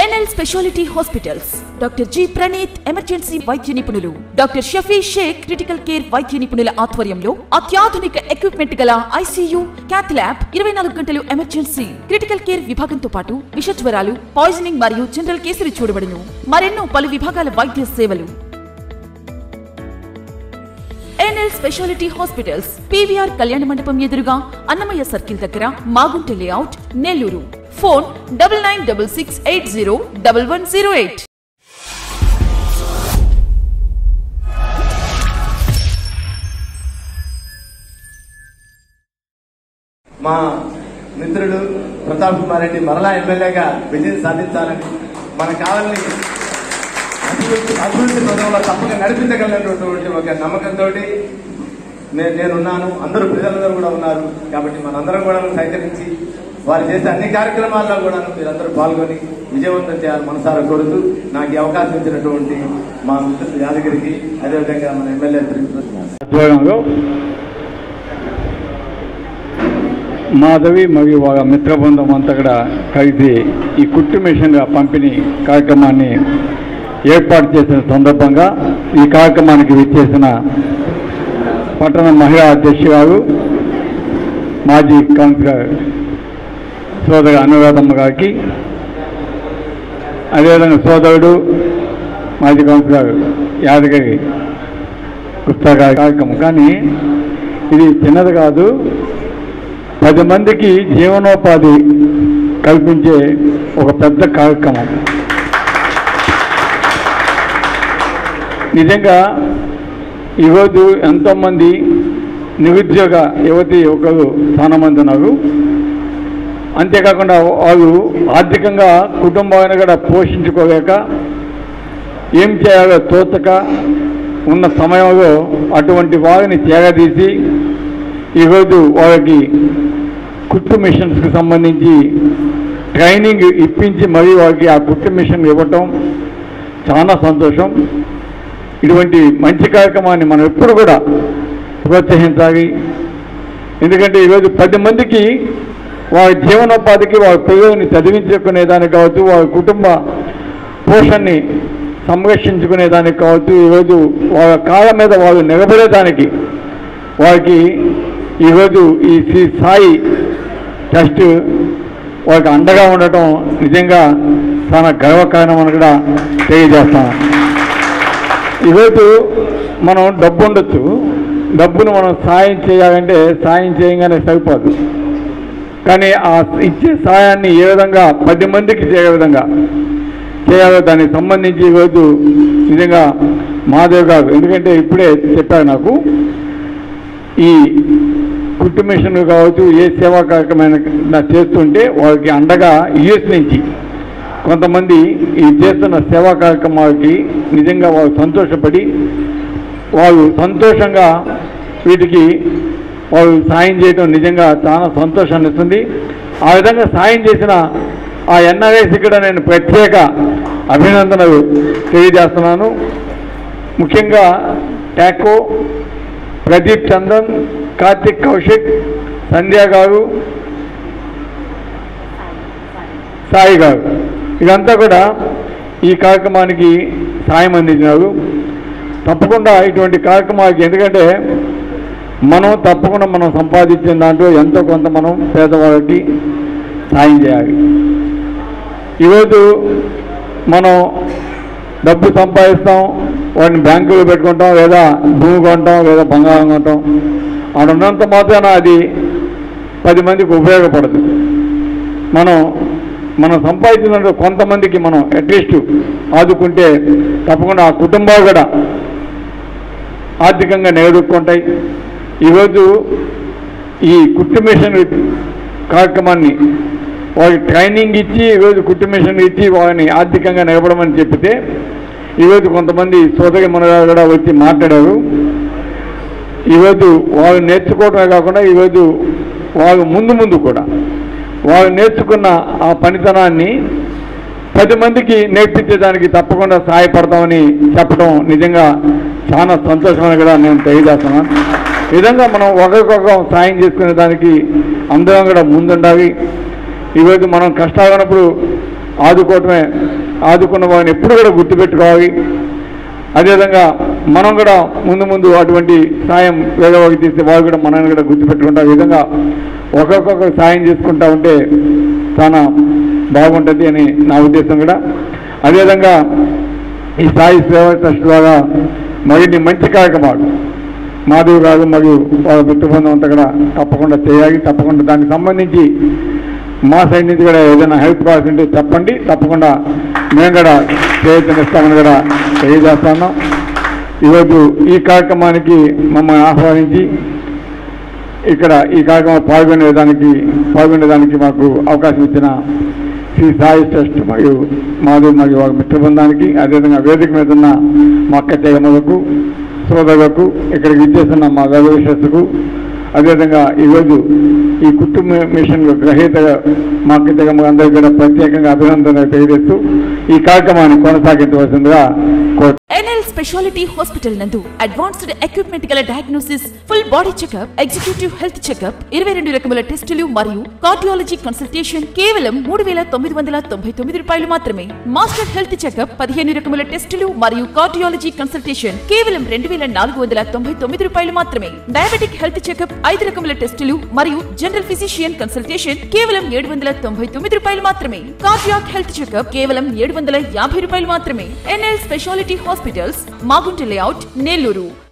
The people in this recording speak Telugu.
NL speciality hospitals doctor G Praneeth emergency వైద్య నిపుణులు doctor Shafi Sheikh critical care వైద్య నిపుణుల ఆధ్వర్యంలో అత్యాధునిక ఎక్విప్మెంట్ గల ఐసీయూ క్యాత్ ల్యాబ్ ఇరవై నాలుగు గంటలు ఎమర్జెన్సీ క్రిటికల్ కేర్ విభాగంతో పాటు విష జ్వరాలు పాయిజనింగ్ మరియు జనరల్ కేసులు చూడబడును మరెన్నో పలు విభాగాల వైద్య సేవలు ఎన్ఎల్ స్పెషాలిటీ హాస్పిటల్స్ పీవీఆర్ కళ్యాణ మండపం ఎదురుగా అన్నమయ్య సర్కిల్ దగ్గర Magunta layout Nellore phone double nine double six eight zero double one zero eight మా మిత్రుడు ప్రతాప్ కుమార్ రెడ్డి మరలా ఎమ్మెల్యేగా విజయం సాధించాలని మనకు కావాలని అభివృద్ధి అభివృద్ధి పదంలో తప్పక నడిపించగలిగినటువంటి ఒక నమ్మకంతో నేను నేనున్నాను అందరూ ప్రజలందరూ కూడా ఉన్నారు కాబట్టి మనందరం కూడా సహకరించి వారు చేసే అన్ని కార్యక్రమాల్లో కూడా మీరందరూ పాల్గొని విజయవంతం చేయాలని మనసారా కోరుతూ నాకు ఈ అవకాశం ఇచ్చినటువంటి మా మిత్రుడు యాదగిరికి అదేవిధంగా మన ఎమ్మెల్యే తిరుపతి ఆధ్వర్యంలో మాధవి మరియు వాళ్ళ మిత్రబృందం అంతా కూడా కలిసి ఈ కుట్టు మిషన్ల పంపిణీ కార్యక్రమాన్ని ఏర్పాటు చేసిన సందర్భంగా ఈ కార్యక్రమానికి విచ్చేసిన పట్టణ మహిళా అధ్యక్షురాలు మాజీ కౌన్సిలర్ సోదరు అనురాధమ్మ గారికి అదేవిధంగా సోదరుడు మాజీ కౌన్సిలర్ యాదగిరి గుప్తా గారి కార్యక్రమం కానీ ఇది చిన్నది కాదు పది మందికి జీవనోపాధి కల్పించే ఒక పెద్ద కార్యక్రమం నిజంగా ఈరోజు ఎంతోమంది నిరుద్యోగ యువతి యువకులు చాలా మంది ఉన్నారు అంతేకాకుండా వాళ్ళు ఆర్థికంగా కుటుంబాన్ని కూడా పోషించుకోలేక ఏం చేయాలో తోచక ఉన్న సమయంలో అటువంటి వారిని చేరదీసి ఈరోజు వాళ్ళకి కుట్టు మిషన్స్కి సంబంధించి ట్రైనింగ్ ఇప్పించి మరీ వాళ్ళకి ఆ కుట్టు మిషన్ ఇవ్వటం చాలా సంతోషం ఇటువంటి మంచి కార్యక్రమాన్ని మనం ఎప్పుడు కూడా ప్రోత్సహించాలి ఎందుకంటే ఈరోజు పది మందికి వారి జీవనోపాధికి వారి పిల్లల్ని చదివించుకునే దానికి కావచ్చు వారి కుటుంబ పోషణని సంరక్షించుకునే దానికి కావచ్చు ఈరోజు వాళ్ళ కాళ్ళ మీద వాళ్ళు నిలబడేదానికి వారికి ఈరోజు ఈ శ్రీ సాయి ట్రస్ట్ వాళ్ళకి అండగా ఉండటం నిజంగా చాలా గర్వకారణం అని కూడా తెలియజేస్తాను ఈరోజు మనం డబ్బు ఉండొచ్చు డబ్బును మనం సాయం చేయాలంటే సాయం చేయగానే సరిపోదు కానీ ఆ ఇచ్చే సాయాన్ని ఏ విధంగా పది మందికి చేయ విధంగా చేయాలో దానికి సంబంధించి ఈరోజు నిజంగా మాధవ్ గారు ఎందుకంటే ఇప్పుడే చెప్పారు నాకు ఈ కుట్టు మిషన్ కావచ్చు ఏ సేవా కార్యక్రమం చేస్తుంటే వాళ్ళకి అండగా యుఎస్ నుంచి కొంతమంది ఈ చేస్తున్న సేవా కార్యక్రమాలకి నిజంగా వాళ్ళు సంతోషపడి వాళ్ళు సంతోషంగా వీటికి వాళ్ళు సాయం చేయడం నిజంగా చాలా సంతోషాన్ని ఇస్తుంది ఆ విధంగా సాయం చేసిన ఆ ఎన్ఆర్ఐసి కూడా నేను ప్రత్యేక అభినందనలు తెలియజేస్తున్నాను ముఖ్యంగా టాకో ప్రదీప్ చందన్ కార్తిక్ కౌశిక్ సంధ్య గారు సాయి గారు ఇదంతా కూడా ఈ కార్యక్రమానికి సాయం అందించినారు తప్పకుండా ఇటువంటి కార్యక్రమాలకి ఎందుకంటే మనం తప్పకుండా మనం సంపాదించిన దాంట్లో ఎంతో కొంత మనం పేదవాళ్ళకి సాయం చేయాలి ఈరోజు మనం డబ్బు సంపాదిస్తాం వాటిని బ్యాంకులో పెట్టుకుంటాం లేదా భూమి కొంటాం లేదా బంగారం కొంటాం అక్కడ ఉన్నంత మాత్రాన అది పది మందికి ఉపయోగపడదు మనం మనం సంపాదించిన కొంతమందికి మనం అట్లీస్ట్ ఆదుకుంటే తప్పకుండా ఆ కుటుంబాలు కూడా ఆర్థికంగా నిలదొక్కుంటాయి ఈరోజు ఈ కుట్టు మిషన్ కార్యక్రమాన్ని వాళ్ళకి ట్రైనింగ్ ఇచ్చి ఈరోజు కుట్టు మిషన్ ఇచ్చి వాళ్ళని ఆర్థికంగా నిలబడమని చెప్పితే ఈరోజు కొంతమంది సోదరి మనగారు కూడా వచ్చి మాట్లాడారు ఈరోజు వాళ్ళు నేర్చుకోవడమే కాకుండా ఈరోజు వాళ్ళు ముందు ముందు కూడా వాళ్ళు నేర్చుకున్న ఆ పనితనాన్ని పది మందికి నేర్పించేదానికి తప్పకుండా సహాయపడతామని చెప్పడం నిజంగా చాలా సంతోషమని కూడా నేను తెలియజేస్తున్నాను ఈ విధంగా మనం ఒకరికొకరం సాయం చేసుకునే దానికి అందరం కూడా ముందుండాలి ఈరోజు మనం కష్టాలు ఉన్నప్పుడు ఆదుకోవటమే ఆదుకున్న వారిని ఎప్పుడు కూడా గుర్తుపెట్టుకోవాలి అదేవిధంగా మనం కూడా ముందు ముందు అటువంటి సాయం వేరే వాళ్ళకి చేస్తే వాళ్ళు కూడా మనల్ని కూడా గుర్తుపెట్టుకుంటా ఈ విధంగా ఒక్కొక్క సాయం చేసుకుంటా ఉంటే చాలా బాగుంటుంది అని నా ఉద్దేశం కూడా అదేవిధంగా ఈ సాయి సేవా ట్రస్ట్ ద్వారా మరిన్ని మంచి కార్యక్రమాలు మాధవ్ గారు మరియు వాళ్ళ మిత్రబృందం అంతా కూడా తప్పకుండా చేయాలి తప్పకుండా దానికి సంబంధించి మా సైడ్ నుంచి కూడా ఏదైనా హెల్ప్ కావాల్సి ఉంటే చెప్పండి తప్పకుండా మేము కూడా ప్రయత్నిస్తామని కూడా తెలియజేస్తున్నాం ఈరోజు ఈ కార్యక్రమానికి మమ్మల్ని ఆహ్వానించి ఇక్కడ ఈ కార్యక్రమం పాల్గొనేదానికి పాల్గొనేదానికి మాకు అవకాశం ఇచ్చిన శ్రీ సాయి ట్రస్ట్ మరియు మాధవ్ మరియు వారి మిత్ర బృందానికి అదేవిధంగా వేదిక మీద ఉన్న మా అక్క చెగమ్మలకు సోదరులకు ఇక్కడికి ఇచ్చేస్తున్న మా వెల్విషర్స్కు అదేవిధంగా ఈరోజు ఈ కుటుంబ మిషన్ గ్రహీత మా అక్క చెగమ్మ అందరికీ కూడా ప్రత్యేకంగా అభినందనలు తెలియజేస్తూ ఈ కార్యక్రమాన్ని కొనసాగించవలసిందిగా కోరు ఎన్ఎల్ స్పెషాలిటీ హాస్పిటల్ నందు అడ్వాన్స్డ్ ఎక్విప్మెంట్ గల diagnosis full body checkup executive health checkup ఇరవై రెండు రకముల టెస్టులు మరియు కార్డియాలజీ కన్సల్టేషన్ కేవలం మూడు వేల తొమ్మిది వందల తొంభై తొమ్మిది రూపాయలు మాత్రమే మాస్టర్ హెల్త్ చెకప్ పదిహేను రకముల టెస్టులు మరియు కార్డియాలజీ కన్సల్టేషన్ కేవలం రెండు వేల నాలుగు వందల తొంభై తొమ్మిది రూపాయలు మాత్రమే డయాబెటిక్ హెల్త్ చెకప్ ఐదు రకముల టెస్టులు మరియు జనరల్ ఫిజిషియన్ కన్సల్టేషన్ కేవలం ఏడు వందల తొంభై తొమ్మిది రూపాయలు మాత్రమే కార్డియాక్ హెల్త్ చెకప్ కేవలం ఏడు వందల యాభై రూపాయలు మాత్రమే NL speciality hospitals Magunta layout Nellore